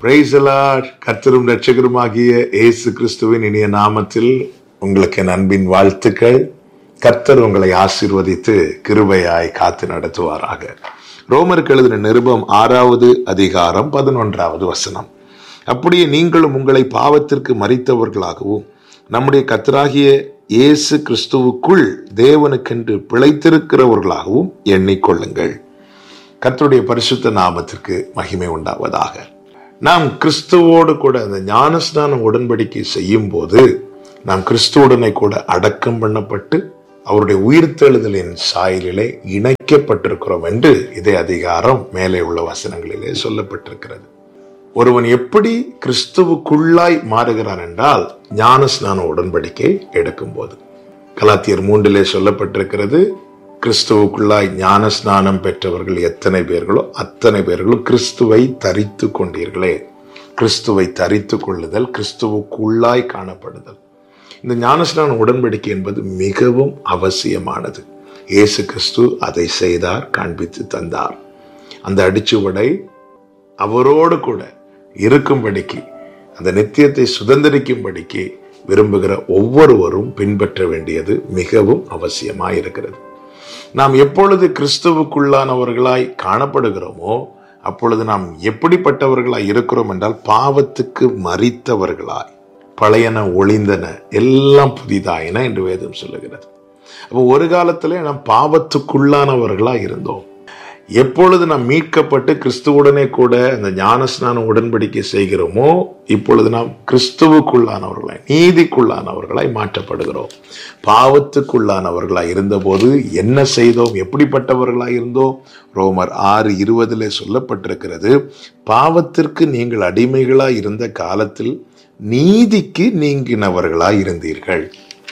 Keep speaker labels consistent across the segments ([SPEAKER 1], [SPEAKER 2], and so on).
[SPEAKER 1] பிரைசலாட் கர்த்தரும் ரட்சகருமாகிய இயேசு கிறிஸ்துவின் இனிய நாமத்தில் உங்களுக்கு என் அன்பின் வாழ்த்துக்கள் கர்த்தர் உங்களை ஆசீர்வதித்து கிருபையாய் காத்து நடத்துவாராக ரோமருக்கு எழுதின நிருபம் ஆறாவது அதிகாரம் பதினொன்றாவது வசனம் அப்படியே நீங்களும் உங்களை பாவத்திற்கு மறித்தவர்களாகவும் நம்முடைய கர்த்தராகிய இயேசு கிறிஸ்துவுக்குள் தேவனுக்கென்று பிழைத்திருக்கிறவர்களாகவும் எண்ணிக்கொள்ளுங்கள் கர்த்தருடைய பரிசுத்த நாமத்திற்கு மகிமை உண்டாவதாக நாம் கிறிஸ்துவோடு கூட அந்த ஞானஸ்நான உடன்படிக்கை செய்யும் போது நாம் கிறிஸ்துவுடனே கூட அடக்கம் பண்ணப்பட்டு அவருடைய உயிர்த்தெழுதலின் சாயலிலே இணைக்கப்பட்டிருக்கிறோம் என்று இதே அதிகாரம் மேலே உள்ள வசனங்களிலே சொல்லப்பட்டிருக்கிறது ஒருவன் எப்படி கிறிஸ்துவுக்குள்ளாய் மாறுகிறான் என்றால் ஞானஸ்நான உடன்படிக்கை எடுக்கும்போது கலாத்தியர் மூன்றிலே சொல்லப்பட்டிருக்கிறது கிறிஸ்துவுக்குள்ளாய் ஞான ஸ்நானம் பெற்றவர்கள் எத்தனை பேர்களோ அத்தனை பேர்களும் கிறிஸ்துவை தரித்து கொண்டீர்களே கிறிஸ்துவை தரித்து கொள்ளுதல் கிறிஸ்துவுக்குள்ளாய் காணப்படுதல் இந்த ஞானஸ்நான உடன்படிக்கை என்பது மிகவும் அவசியமானது இயேசு கிறிஸ்து அதை செய்தார் காண்பித்து தந்தார் அந்த அடிச்சுவடை அவரோடு கூட இருக்கும்படிக்கு அந்த நித்தியத்தை சுதந்திரிக்கும்படிக்கு விரும்புகிற ஒவ்வொருவரும் பின்பற்ற வேண்டியது மிகவும் அவசியமாய் இருக்கிறது நாம் எப்பொழுது கிறிஸ்துவுக்குள்ளானவர்களாய் காணப்படுகிறோமோ அப்பொழுது நாம் எப்படிப்பட்டவர்களாய் இருக்கிறோம் என்றால் பாவத்துக்கு மறித்தவர்களாய் பழையன ஒளிந்தன எல்லாம் புதிதாயின என்று வேதம் சொல்லுகிறது அப்போ ஒரு காலத்திலே நாம் பாவத்துக்குள்ளானவர்களாய் இருந்தோம் எப்பொழுது நாம் மீட்கப்பட்டு கிறிஸ்துவுடனே கூட அந்த ஞானஸ்நான உடன்படிக்கை செய்கிறோமோ இப்பொழுது நாம் கிறிஸ்துவுக்குள்ளானவர்களாய் நீதிக்குள்ளானவர்களாய் மாற்றப்படுகிறோம் பாவத்துக்குள்ளானவர்களாய் இருந்தபோது என்ன செய்தோம் எப்படிப்பட்டவர்களாய் இருந்தோம் ரோமர் ஆறு இருபதிலே சொல்லப்பட்டிருக்கிறது பாவத்திற்கு நீங்கள் அடிமைகளாய் இருந்த காலத்தில் நீதிக்கு நீங்கினவர்களாய் இருந்தீர்கள்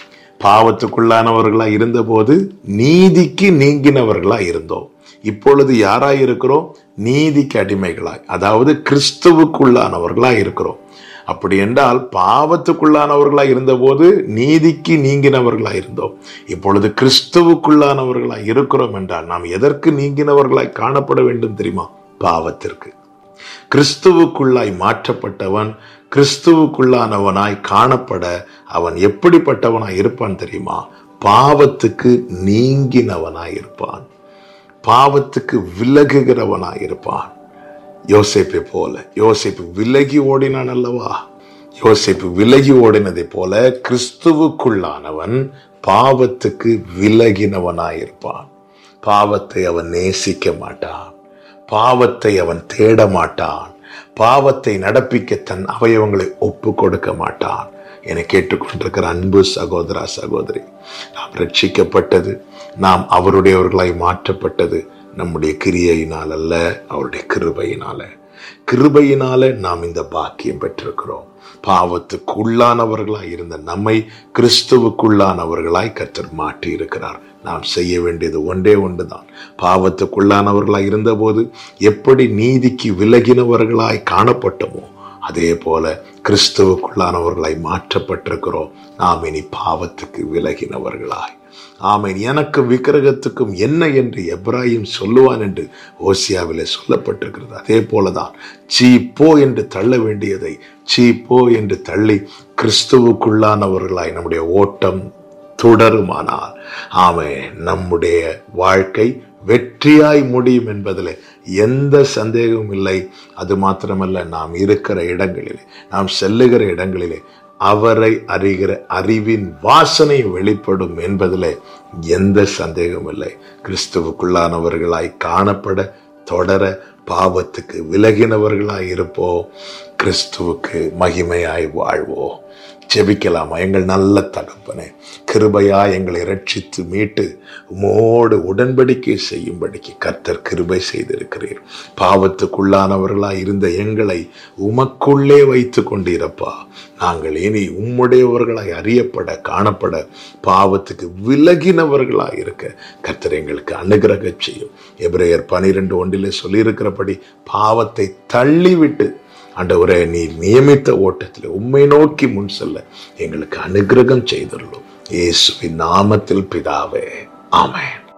[SPEAKER 1] பாவத்துக்குள்ளானவர்களாய் இருந்தபோது நீதிக்கு நீங்கினவர்களாய் இருந்தோம் இப்பொழுது யாராய் இருக்கிறோம் நீதிக்கு அடிமைகளாய் அதாவது கிறிஸ்துவுக்குள்ளானவர்களாய் இருக்கிறோம் அப்படி என்றால் பாவத்துக்குள்ளானவர்களாய் இருந்தபோது நீதிக்கு நீங்கினவர்களாய் இருந்தோம் இப்பொழுது கிறிஸ்துவுக்குள்ளானவர்களாய் இருக்கிறோம் என்றால் நாம் எதற்கு நீங்கினவர்களாய் காணப்பட வேண்டும் தெரியுமா பாவத்திற்கு கிறிஸ்துவுக்குள்ளாய் மாற்றப்பட்டவன் கிறிஸ்துவுக்குள்ளானவனாய் காணப்பட அவன் எப்படிப்பட்டவனாய் இருப்பான் தெரியுமா பாவத்துக்கு நீங்கினவனாய் இருப்பான் பாவத்துக்கு விலகுகிறவனாய் இருப்பான் யோசிப்பை போல யோசிப்பு விலகி ஓடினான் அல்லவா யோசிப்பு விலகி ஓடினதை போல கிறிஸ்துவுக்குள்ளானவன் பாவத்துக்கு விலகினவனாயிருப்பான் பாவத்தை அவன் நேசிக்க மாட்டான் பாவத்தை அவன் தேட மாட்டான் பாவத்தை நடப்பிக்க தன் அவயவங்களை ஒப்பு கொடுக்க மாட்டான் என கேட்டுக்கொண்டிருக்கிற அன்பு சகோதரா சகோதரி நாம் ரட்சிக்கப்பட்டது நாம் அவருடையவர்களாய் மாற்றப்பட்டது நம்முடைய கிரியையினால் அல்ல அவருடைய கிருபையினால கிருபையினால நாம் இந்த பாக்கியம் பெற்றிருக்கிறோம் பாவத்துக்கு உள்ளானவர்களாய் இருந்த நம்மை கிறிஸ்துவுக்குள்ளானவர்களாய் கத்தர் மாற்றி இருக்கிறார் நாம் செய்ய வேண்டியது ஒன்றே ஒன்றுதான் பாவத்துக்குள்ளானவர்களாய் இருந்தபோது எப்படி நீதிக்கு விலகினவர்களாய் காணப்பட்டோமோ அதே போல கிறிஸ்துவுக்குள்ளானவர்களாய் மாற்றப்பட்டிருக்கிறோம் நாம் இனி பாவத்துக்கு விலகினவர்களாய் ஆமேன் எனக்கும் விக்கிரகத்துக்கும் என்ன என்று எப்ராஹிம் சொல்லுவான் என்று ஓசியாவிலே சொல்லப்பட்டிருக்கிறது அதே போலதான் சீ போ என்று தள்ள வேண்டியதை சீ போ என்று தள்ளி கிறிஸ்துவுக்குள்ளானவர்களாய் நம்முடைய ஓட்டம் தொடருமானால் ஆமே நம்முடைய வாழ்க்கை வெற்றியாய் முடியும் என்பதில் எந்த சந்தேகமும் இல்லை அது மாத்திரமல்ல நாம் இருக்கிற இடங்களிலே நாம் செல்லுகிற இடங்களிலே அவரை அறிகிற அறிவின் வாசனை வெளிப்படும் என்பதில் எந்த சந்தேகமும் இல்லை கிறிஸ்துவுக்குள்ளானவர்களாய் காணப்பட தொடர பாவத்துக்கு விலகினவர்களாய் இருப்போம் கிறிஸ்துவுக்கு மகிமையாய் வாழ்வோம் ஜெபிக்கலாமா எங்கள் நல்ல தகப்பனே கிருபையா எங்களை ரட்சித்து மீட்டு உமோடு உடன்படிக்கை செய்யும்படிக்கு கர்த்தர் கிருபை செய்திருக்கிறீர் பாவத்துக்குள்ளானவர்களாய் இருந்த எங்களை உமக்குள்ளே வைத்து கொண்டிருப்பா நாங்கள் இனி உம்முடையவர்களாய் அறியப்பட காணப்பட பாவத்துக்கு விலகினவர்களாய் இருக்க கர்த்தர் எங்களுக்கு அனுகிரக செய்யும் எபிரேயர் பனிரெண்டு ஒன்றிலே சொல்லியிருக்கிறபடி பாவத்தை தள்ளிவிட்டு ஆண்டவரே நீ நியமித்த ஓட்டத்தில் உண்மை நோக்கி முன் செல்ல எங்களுக்கு அனுகிரகம் செய்துள்ளோம் இயேசுவின் நாமத்தில் பிதாவே ஆமென்